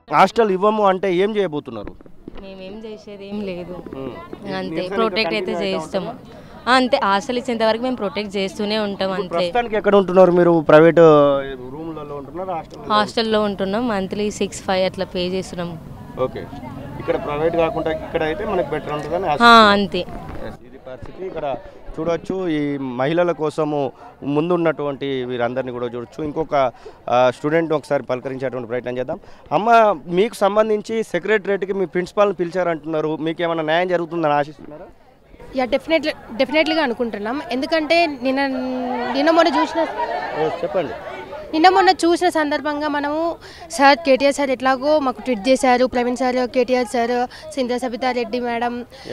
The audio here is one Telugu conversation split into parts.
హాస్టల్ ఇవ్వము అంటే ఏం చేయబోతున్నారు మేమేం చేసేది ఏం లేదు ఉమ్. అంతే నిరసన ప్రొటెక్ట్ ఇంకా అయితే continue అవుతా చేస్తాము అంతే హాస్టల్ ఇచ్చేంత వరకు మేము ప్రొటెక్ట్ చేస్తూనే ఉంటాం అంతే ప్రస్తుతానికి ఎక్కడ ఉంటున్నారు మీరు ప్రైవేట్ రూమ్లలో ఉంటున్నారు హాస్టల్ హాస్టల్లో ఉంటున్నాం మంత్లీ సిక్స్ ఫైవ్ అట్లా పే చేస్తున్నాం ఓకే ఇక్కడ ప్రైవేట్ కాకుండా ఇక్కడ అయితే మనకి బెటర్ ఉంటుందని ఆ, అంతే Yes, ఇది పరిస్థితి ఇక్కడ చూడొచ్చు ఈ మహిళల కోసము ముందున్నటువంటి వీరందరినీ కూడా చూడొచ్చు ఇంకొక స్టూడెంట్ ఒకసారి పలకరించేటువంటి ప్రయత్నం చేద్దాం అమ్మ మీకు సంబంధించి సెక్రటరేట్కి మీ ప్రిన్సిపాల్ని పిలిచారంటున్నారు మీకు ఏమైనా న్యాయం జరుగుతుందని ఆశిస్తున్నారా యా డెఫినెట్లీ డెఫినెట్లీగా అనుకుంటున్నాం ఎందుకంటే నిన్న నిన్న మొన్న చూసిన Yes, చెప్పండి నిన్న మొన్న చూసిన సందర్భంగా మనము సార్ కేటీఆర్ సార్ ఎట్లాగో మాకు ట్వీట్ చేశారు ప్రవీణ్ సార్ కేటీఆర్ సార్ సింధ్ర Sabitha Reddy madam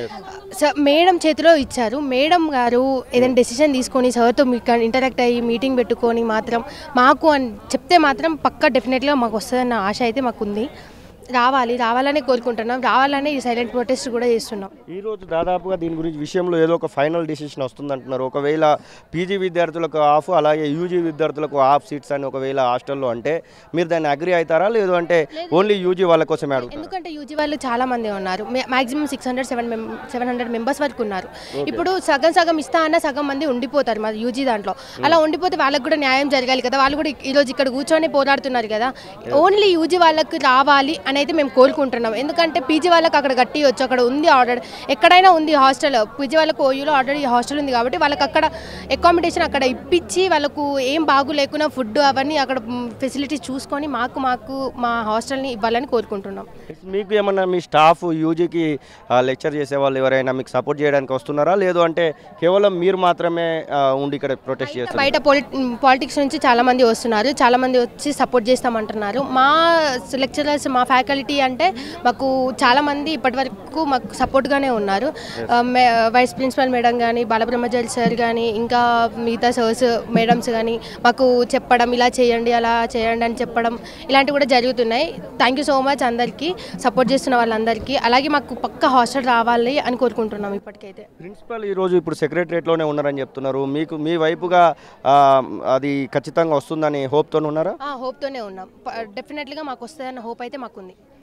sir madam చేతిలో ఇచ్చారు మేడం గారు ఏదైనా డెసిషన్ తీసుకొని సార్తో మీకు ఇంటరాక్ట్ అయ్యి మీటింగ్ పెట్టుకొని మాత్రం మాకు అని చెప్తే మాత్రం పక్కా డెఫినెట్గా మాకు వస్తుందన్న ఆశ అయితే మాకు ఉంది రావాలి రావాలనే కోరుకుంటున్నాం రావాలనే ఈ సైలెంట్ ప్రొటెస్ట్ కూడా చేస్తున్నాం ఈ రోజు దాదాపుగా దీని గురించి విషయంలో ఏదో ఒక ఫైనల్ డిసిషన్ వస్తుందంటున్నారు ఒకవేళ పీజీ విద్యార్థులకు ఆఫ్ అలాగే యూజీ విద్యార్థులకు ఆఫ్ సీట్స్ అని ఒకవేళ హాస్టల్లో అంటే మీరు దాన్ని అగ్రి అవుతారా లేదు అంటే ఓన్లీ యూజీ వాళ్ళ కోసమే అడుగుతారు ఎందుకంటే యూజీ వాళ్ళు చాలా మంది ఉన్నారు maximum six hundred seven seven hundred members వరకు ఉన్నారు ఇప్పుడు సగం సగం ఇస్తా అన్న సగం మంది ఉండిపోతారు మా యూజీ దాంట్లో అలా ఉండిపోతే వాళ్ళకి కూడా న్యాయం జరగాలి కదా వాళ్ళు కూడా ఈ రోజు ఇక్కడ కూర్చొని పోరాడుతున్నారు కదా ఓన్లీ యూజీ వాళ్ళకి రావాలి అని అయితే మేము కోరుకుంటున్నాం ఎందుకంటే పీజీ వాళ్ళకి అక్కడ గట్టి వచ్చు అక్కడ ఉంది ఆర్డర్ ఎక్కడైనా ఉంది హాస్టల్ పీజీ వాళ్ళకి ఓయూలో ఆల్రెడీ హాస్టల్ ఉంది కాబట్టి వాళ్ళకి అక్కడ అకామిడేషన్ అక్కడ ఇప్పించి వాళ్ళకు ఏం బాగు లేకున్నా ఫుడ్ అవన్నీ అక్కడ ఫెసిలిటీస్ చూసుకొని మాకు మాకు మా హాస్టల్ని ఇవ్వాలని కోరుకుంటున్నాం మీకు ఏమన్నా మీ స్టాఫ్ యూజీకి లెక్చర్ చేసే వాళ్ళు ఎవరైనా మీకు సపోర్ట్ చేయడానికి వస్తున్నారా లేదు అంటే కేవలం మీరు మాత్రమే ఆ, ఉండి ఇక్కడ ప్రొటెస్ట్ చేస్తారు బయట పొలి పాలిటిక్స్ నుంచి చాలా మంది వస్తున్నారు చాలా మంది వచ్చి సపోర్ట్ చేస్తామంటున్నారు మా లెక్చరర్స్ మా ఫ్యాకల్టీ అంటే మాకు చాలా మంది ఇప్పటివరకు మాకు సపోర్ట్గానే ఉన్నారు ఆ, మే- వైస్ ప్రిన్సిపల్ మేడం కానీ బాలబ్రహ్మచారి సార్ కానీ ఇంకా మిగతా సర్స్ మేడమ్స్ కానీ మాకు చెప్పడం ఇలా చేయండి అలా చేయండి అని చెప్పడం ఇలాంటివి కూడా జరుగుతున్నాయి థ్యాంక్ యూ సో మచ్ అందరికీ సపోర్ట్ చేస్తున్న వాళ్ళందరికీ అలాగే మాకు పక్క హాస్టల్ రావాలి అని కోరుకుంటున్నాం ఇప్పటికైతే ప్రిన్సిపల్ ఈరోజు ఇప్పుడు సెక్రటరియట్లోనే ఉన్నారని చెప్తున్నారు మీకు మీ వైపుగా ఆ, అది ఖచ్చితంగా వస్తుందని హోప్తో ఉన్నారా హోప్తోనే ఉన్నాం డెఫినెట్లీగా మాకు వస్తుందన్న హోప్ అయితే మాకుంది